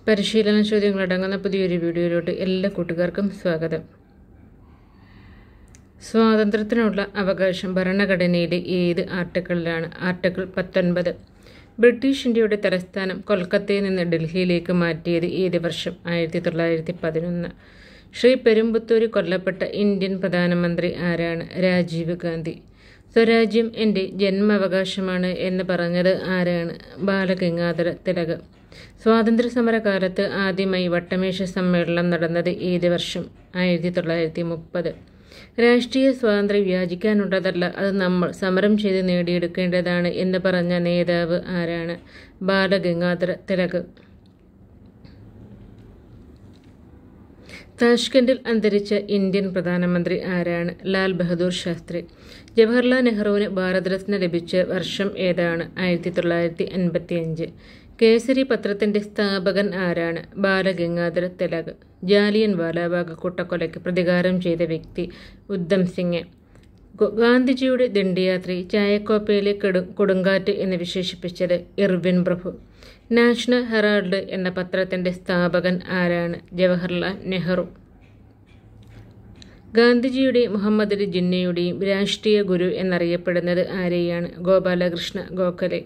പരിശീലന ചോദ്യങ്ങളടങ്ങുന്ന പുതിയൊരു വീഡിയോയിലോട്ട് എല്ലാ കൂട്ടുകാർക്കും സ്വാഗതം സ്വാതന്ത്ര്യത്തിനുള്ള അവകാശം ഭരണഘടനയിലെ ഏത് ആർട്ടിക്കിളിലാണ് ആർട്ടിക്കിൾ പത്തൊൻപത് ബ്രിട്ടീഷ് ഇന്ത്യയുടെ തലസ്ഥാനം കൊൽക്കത്തയിൽ നിന്ന് ഡൽഹിയിലേക്ക് മാറ്റിയത് ഏത് വർഷം ആയിരത്തി തൊള്ളായിരത്തി പതിനൊന്ന് ശ്രീ പെരുമ്പുത്തൂരി കൊല്ലപ്പെട്ട ഇന്ത്യൻ പ്രധാനമന്ത്രി ആരാണ് രാജീവ് ഗാന്ധി സ്വരാജ്യം എൻ്റെ ജന്മാവകാശമാണ് എന്ന് പറഞ്ഞത് ആരാണ് ബാലഗംഗാധര തിലക് സ്വാതന്ത്ര്യ സമരകാലത്ത് ആദ്യമായി വട്ടമേശ സമ്മേളനം നടന്നത് ഏത് വർഷം ആയിരത്തി തൊള്ളായിരത്തി മുപ്പത് രാഷ്ട്രീയ സ്വാതന്ത്ര്യം വ്യാജിക്കാനുള്ളതല്ല അത് നമ്മൾ സമരം ചെയ്ത് നേടിയെടുക്കേണ്ടതാണ് എന്ന് പറഞ്ഞ നേതാവ് ആരാണ് ബാലഗംഗാധര തിലക് താഷ്കൻഡിൽ അന്തരിച്ച ഇന്ത്യൻ പ്രധാനമന്ത്രി ആരാണ് ലാൽ ബഹദൂർ ശാസ്ത്രി ജവഹർലാൽ നെഹ്റുവിന് ഭാരതരത്ന ലഭിച്ച വർഷം ഏതാണ് ആയിരത്തി തൊള്ളായിരത്തി അൻപത്തി അഞ്ച് കേസരി പത്രത്തിന്റെ സ്ഥാപകൻ ആരാണ് ബാലഗംഗാധര തിലക് ജാലിയൻ വാലാബാഗ് കൂട്ടക്കൊലയ്ക്ക് പ്രതികാരം ചെയ്ത വ്യക്തി ഉദ്ധം സിംഗ് ഗാന്ധിജിയുടെ ദണ്ഡിയാത്രി ചായക്കോപ്പയിലെ കെടു കൊടുങ്കാറ്റ് എന്ന് വിശേഷിപ്പിച്ചത് ഇർവിൻ പ്രഭു നാഷണൽ ഹെറാൾഡ് എന്ന പത്രത്തിന്റെ സ്ഥാപകൻ ആരാണ് ജവഹർലാൽ നെഹ്റു ഗാന്ധിജിയുടെയും മുഹമ്മദ് അലി ജിന്നയുടെയും രാഷ്ട്രീയ ഗുരു എന്നറിയപ്പെടുന്നത് ആരെയാണ് ഗോപാലകൃഷ്ണ ഗോഖലെ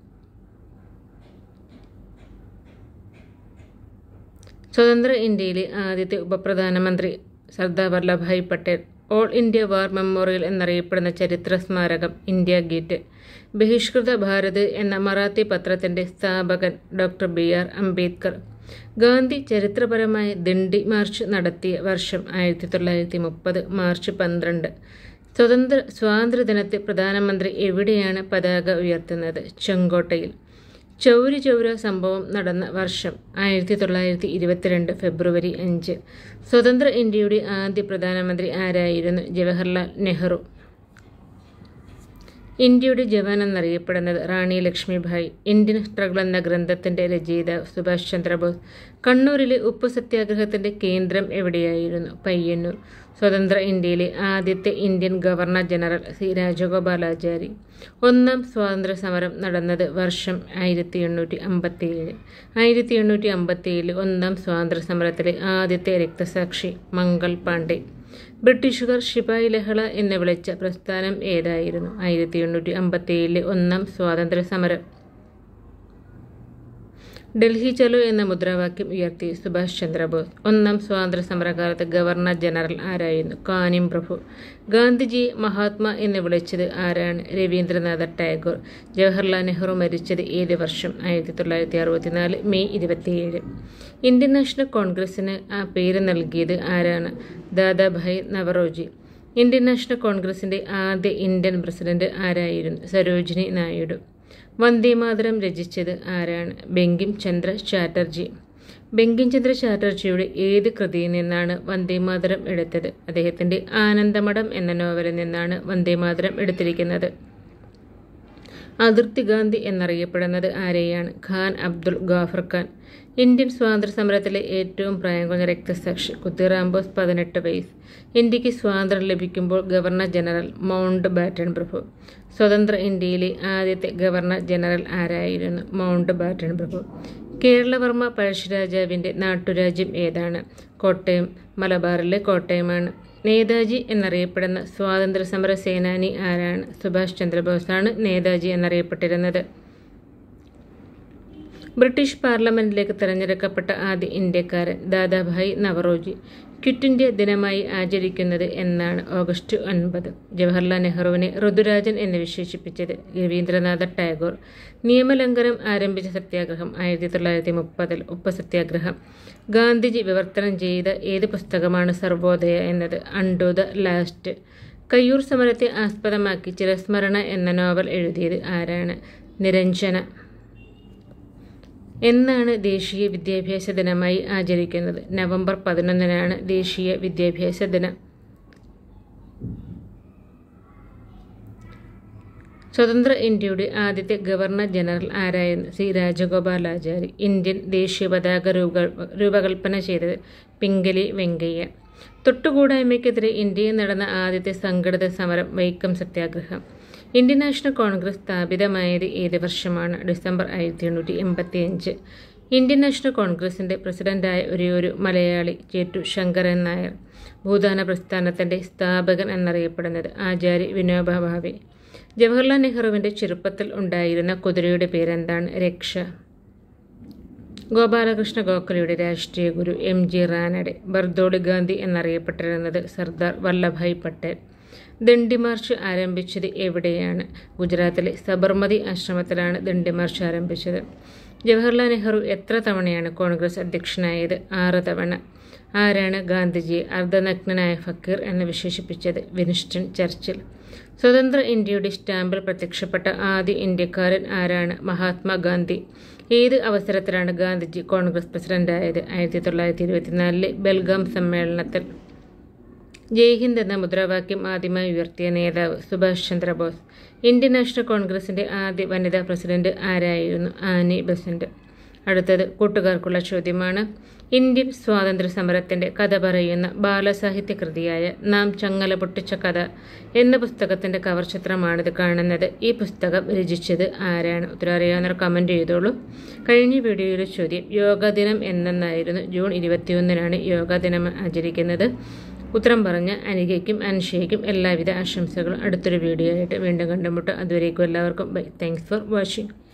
സ്വതന്ത്ര ഇന്ത്യയിലെ ആദ്യത്തെ ഉപപ്രധാനമന്ത്രി Sardar Vallabhbhai Patel all India war memorial എന്നറിയപ്പെടുന്ന ചരിത്ര സ്മാരകം ഇന്ത്യ ഗേറ്റ് ബഹിഷ്കൃത ഭാരത് എന്ന മറാത്തി പത്രത്തിന്റെ സ്ഥാപകൻ doctor B R Ambedkar Gandhi ചരിത്രപരമായ ദണ്ഡി മാർച്ച് നടത്തിയ വർഷം ആയിരത്തി തൊള്ളായിരത്തി മുപ്പത് മാർച്ച് പന്ത്രണ്ട് സ്വതന്ത്ര സ്വാതന്ത്ര്യദിനത്തിൽ പ്രധാനമന്ത്രി എവിടെയാണ് പതാക ഉയർത്തുന്നത് ചെങ്കോട്ടയിൽ ചൗരി ചൗര സംഭവം നടന്ന വർഷം ആയിരത്തി തൊള്ളായിരത്തി ഇരുപത്തിരണ്ട് ഫെബ്രുവരി അഞ്ച് സ്വതന്ത്ര ഇന്ത്യയുടെ ആദ്യ പ്രധാനമന്ത്രി ആരായിരുന്നു ജവഹർലാൽ നെഹ്റു ഇന്ത്യയുടെ ജവാൻ എന്നറിയപ്പെടുന്നത് റാണി ലക്ഷ്മിഭായ് ഇന്ത്യൻ സ്ട്രഗിൾ എന്ന ഗ്രന്ഥത്തിന്റെ രചയിതാവ് സുഭാഷ് ചന്ദ്രബോസ് കണ്ണൂരിലെ ഉപ്പ് സത്യാഗ്രഹത്തിന്റെ കേന്ദ്രം എവിടെയായിരുന്നു പയ്യന്നൂർ സ്വതന്ത്ര ഇന്ത്യയിലെ ആദ്യത്തെ Indian governor general C Rajagopalachari ഒന്നാം സ്വാതന്ത്ര്യ സമരം നടന്നത് വർഷം ആയിരത്തി എണ്ണൂറ്റി അമ്പത്തിയേഴ് ആയിരത്തി എണ്ണൂറ്റി അമ്പത്തിയേഴിൽ ഒന്നാം സ്വാതന്ത്ര്യ സമരത്തിലെ ആദ്യത്തെ രക്തസാക്ഷി മംഗൾ പാണ്ഡെ ബ്രിട്ടീഷുകാർ ശിപായി ലഹള എന്ന് വിളിച്ച പ്രസ്ഥാനം ഏതായിരുന്നു ആയിരത്തി എണ്ണൂറ്റി അമ്പത്തിയേഴിലെ ഒന്നാം സ്വാതന്ത്ര്യ സമരം ഡൽഹി ചലോ എന്ന മുദ്രാവാക്യം ഉയർത്തി സുഭാഷ് ചന്ദ്രബോസ് ഒന്നാം സ്വാതന്ത്ര്യ സമരകാലത്ത് ഗവർണർ ജനറൽ ആരായിരുന്നു കാനിം പ്രഭു ഗാന്ധിജിയെ മഹാത്മാ എന്ന് വിളിച്ചത് ആരാണ് രവീന്ദ്രനാഥ ടാഗോർ ജവഹർലാൽ നെഹ്റു മരിച്ചത് ഏത് വർഷം ആയിരത്തി തൊള്ളായിരത്തി അറുപത്തിനാല് മെയ് ഇരുപത്തിയേഴ് ഇന്ത്യൻ നാഷണൽ കോൺഗ്രസിന് ആ പേര് നൽകിയത് ആരാണ് ദാദാഭായ് നവറോജി ഇന്ത്യൻ നാഷണൽ കോൺഗ്രസിന്റെ ആദ്യ ഇന്ത്യൻ പ്രസിഡന്റ് ആരായിരുന്നു സരോജിനി നായിഡു വന്ദേമാതരം രചിച്ചത് ആരാണ് ബങ്കിം ചന്ദ്ര ചാറ്റർജി ബങ്കിം ചന്ദ്ര ചാറ്റർജിയുടെ ഏത് കൃതിയിൽ നിന്നാണ് വന്ദേമാതരം എടുത്തത് അദ്ദേഹത്തിന്റെ ആനന്ദമഠം എന്ന നോവലിൽ നിന്നാണ് വന്ദേമാതരം എടുത്തിരിക്കുന്നത് അതിർത്തി ഗാന്ധി എന്നറിയപ്പെടുന്നത് ആരെയാണ് ഖാൻ അബ്ദുൾ ഗാഫർ ഖാൻ ഇന്ത്യൻ സ്വാതന്ത്ര്യ സമരത്തിലെ ഏറ്റവും പ്രായം കുറഞ്ഞ രക്തസാക്ഷി കുത്തിറാം ബോസ് പതിനെട്ട് വയസ്സ് ഇന്ത്യക്ക് സ്വാതന്ത്ര്യം ലഭിക്കുമ്പോൾ ഗവർണർ ജനറൽ മൗണ്ട് ബാറ്റൺ പ്രഭു സ്വതന്ത്ര ഇന്ത്യയിലെ ആദ്യത്തെ ഗവർണർ ജനറൽ ആരായിരുന്നു മൗണ്ട് ബാറ്റൺ പ്രഭു കേരളവർമ്മ പഴശ്ശിരാജാവിൻ്റെ നാട്ടുരാജ്യം ഏതാണ് കോട്ടയം മലബാറിലെ കോട്ടയമാണ് നേതാജി എന്നറിയപ്പെടുന്ന സ്വാതന്ത്ര്യ സമര സേനാനി ആരാണ് സുഭാഷ് ചന്ദ്രബോസാണ് നേതാജി എന്നറിയപ്പെട്ടിരുന്നത് ബ്രിട്ടീഷ് പാർലമെന്റിലേക്ക് തിരഞ്ഞെടുക്കപ്പെട്ട ആദ്യ ഇന്ത്യക്കാരൻ ദാദാഭായ് നവറോജി ക്വിറ്റ് ഇന്ത്യ ദിനമായി ആചരിക്കുന്നത് എന്നാണ് ഓഗസ്റ്റ് ഒൻപത് ജവഹർലാൽ നെഹ്റുവിനെ ഋതുരാജൻ എന്ന് വിശേഷിപ്പിച്ചത് രവീന്ദ്രനാഥ ടാഗോർ നിയമലംഘനം ആരംഭിച്ച സത്യാഗ്രഹം ആയിരത്തി തൊള്ളായിരത്തി മുപ്പതിൽ ഉപ്പ് സത്യാഗ്രഹം ഗാന്ധിജി വിവർത്തനം ചെയ്ത ഏത് പുസ്തകമാണ് സർവോദയ എന്നത് അണ്ടു ദ ലാസ്റ്റ് കയ്യൂർ സമരത്തെ ആസ്പദമാക്കി ചിരസ്മരണ എന്ന നോവൽ എഴുതിയത് ആരാണ് നിരഞ്ജന എന്നാണ് ദേശീയ വിദ്യാഭ്യാസ ദിനമായി ആചരിക്കുന്നത് നവംബർ പതിനൊന്നിനാണ് ദേശീയ വിദ്യാഭ്യാസ ദിനം സ്വതന്ത്ര ഇന്ത്യയുടെ ആദ്യത്തെ ഗവർണർ ജനറൽ ആരായിരുന്നു സി രാജഗോപാലാചാരി ഇന്ത്യൻ ദേശീയ പതാക രൂപ രൂപകൽപ്പന ചെയ്തത് പിംഗലി വെങ്കയ്യ തൊട്ടുകൂടായ്മയ്ക്കെതിരെ ഇന്ത്യയിൽ നടന്ന ആദ്യത്തെ സംഘടിത സമരം വൈക്കം സത്യാഗ്രഹം ഇന്ത്യൻ നാഷണൽ കോൺഗ്രസ് സ്ഥാപിതമായത് ഏത് വർഷമാണ് ഡിസംബർ ആയിരത്തി എണ്ണൂറ്റി എൺപത്തി അഞ്ച് ഇന്ത്യൻ നാഷണൽ കോൺഗ്രസിൻ്റെ പ്രസിഡന്റായ ഒരേയൊരു മലയാളി ചേറ്റു ശങ്കരൻ നായർ ഭൂദാന പ്രസ്ഥാനത്തിൻ്റെ സ്ഥാപകൻ എന്നറിയപ്പെടുന്നത് ആചാര്യ വിനോബ ഭാവെ ജവഹർലാൽ നെഹ്റുവിൻ്റെ ചെറുപ്പത്തിൽ ഉണ്ടായിരുന്ന കുതിരയുടെ പേരെന്താണ് രക്ഷ ഗോപാലകൃഷ്ണ ഗോഖലെയുടെ രാഷ്ട്രീയ ഗുരു എം ജി റാനഡെ ബർദോളി ഗാന്ധി എന്നറിയപ്പെട്ടിരുന്നത് സർദാർ വല്ലഭായ് പട്ടേൽ ദണ്ഡി മാർച്ച് ആരംഭിച്ചത് എവിടെയാണ് ഗുജറാത്തിലെ സബർമതി ആശ്രമത്തിലാണ് ദണ്ഡി മാർച്ച് ആരംഭിച്ചത് ജവഹർലാൽ നെഹ്റു എത്ര തവണയാണ് കോൺഗ്രസ് അധ്യക്ഷനായത് ആറ് തവണ ആരാണ് ഗാന്ധിജിയെ അർദ്ധനഗ്നനായ ഫക്കീർ എന്ന് വിശേഷിപ്പിച്ചത് വിൻസ്റ്റൺ ചർച്ചിൽ സ്വതന്ത്ര ഇന്ത്യയുടെ സ്റ്റാമ്പിൽ പ്രത്യക്ഷപ്പെട്ട ആദ്യ ഇന്ത്യക്കാരൻ ആരാണ് മഹാത്മാഗാന്ധി ഏത് അവസരത്തിലാണ് ഗാന്ധിജി കോൺഗ്രസ് പ്രസിഡന്റായത് ആയിരത്തി തൊള്ളായിരത്തി ഇരുപത്തിനാലിലെ ബൽഗാം സമ്മേളനത്തിൽ ജയ് ഹിന്ദ് എന്ന മുദ്രാവാക്യം ആദ്യമായി ഉയർത്തിയ നേതാവ് സുഭാഷ് ചന്ദ്രബോസ് ഇന്ത്യൻ നാഷണൽ കോൺഗ്രസിൻ്റെ ആദ്യ വനിതാ പ്രസിഡന്റ് ആരായിരുന്നു ആനി ബസന്റ് അടുത്തത് കൂട്ടുകാർക്കുള്ള ചോദ്യമാണ് ഇന്ത്യൻ സ്വാതന്ത്ര്യ സമരത്തിൻ്റെ കഥ പറയുന്ന ബാലസാഹിത്യ കൃതിയായ നാം ചങ്ങല പൊട്ടിച്ച കഥ എന്ന പുസ്തകത്തിൻ്റെ കവർ ചിത്രമാണിത് കാണുന്നത് ഈ പുസ്തകം രചിച്ചത് ആരാണ് ഉത്തരം അറിയാവുന്നവർ കമൻറ്റ് ചെയ്തോളൂ കഴിഞ്ഞ വീഡിയോയിലെ ചോദ്യം യോഗാ ദിനം എന്നെന്നായിരുന്നു ജൂൺ ഇരുപത്തിയൊന്നിനാണ് യോഗാ ദിനം ആചരിക്കുന്നത് ഉത്തരം പറഞ്ഞ അനികയ്ക്കും അൻഷയ്ക്കും എല്ലാവിധ ആശംസകളും അടുത്തൊരു വീഡിയോ ആയിട്ട് വീണ്ടും കണ്ടുമുട്ടും അതുവരേക്കും എല്ലാവർക്കും ബൈ താങ്ക്സ് ഫോർ വാച്ചിങ്